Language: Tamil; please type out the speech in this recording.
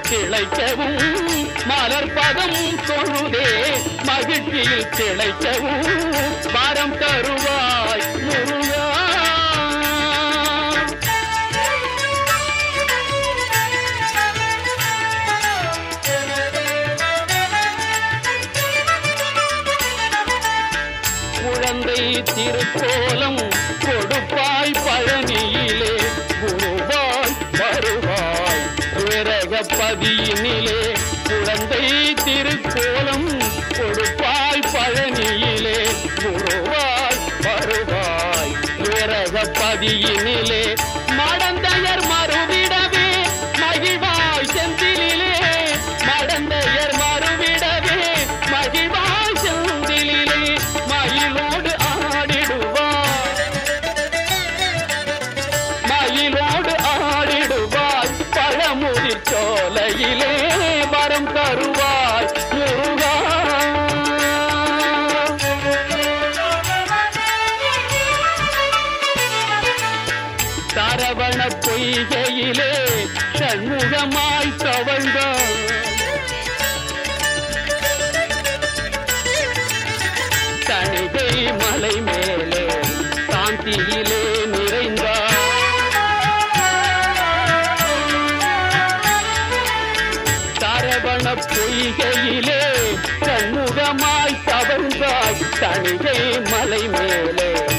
திளைக்கவும் மலர் பதம் தொழுதே மகிழ்ச்சியில் திளைக்கவும் வரம் தருவாய் முருகா குழந்தை திருக்கோலம் கொடுப்பாய் பழனியிலே குருவாய் வருவாய் விரகப்பதியினிலே குழந்தை திருக்கோலம் கொடுப்பாய் பழனியிலே குருவாய் வருவாய் விரகப்பதியினிலே மடந்தையர் மறுவிடவே மகிழ்வாய் செந்திலே மடந்தையர் மறுவிடவே மகிழ்வாய் செந்திலே மயிலோடு ஆடிடுவார் மயிலோடு ஆடிடுவாய் பழமுதிர் சோலையிலே வரம் தருவாய் முருகா சரவண பொய்கையிலே சண்முகமாய் தவழ்ந்தார் தணிகை மலை மேலே சாந்தியிலே நிறைந்தார் சரவண பொய்கையிலே சண்முகமாய் தவழ்ந்தாய் தணிகை மலை மேலே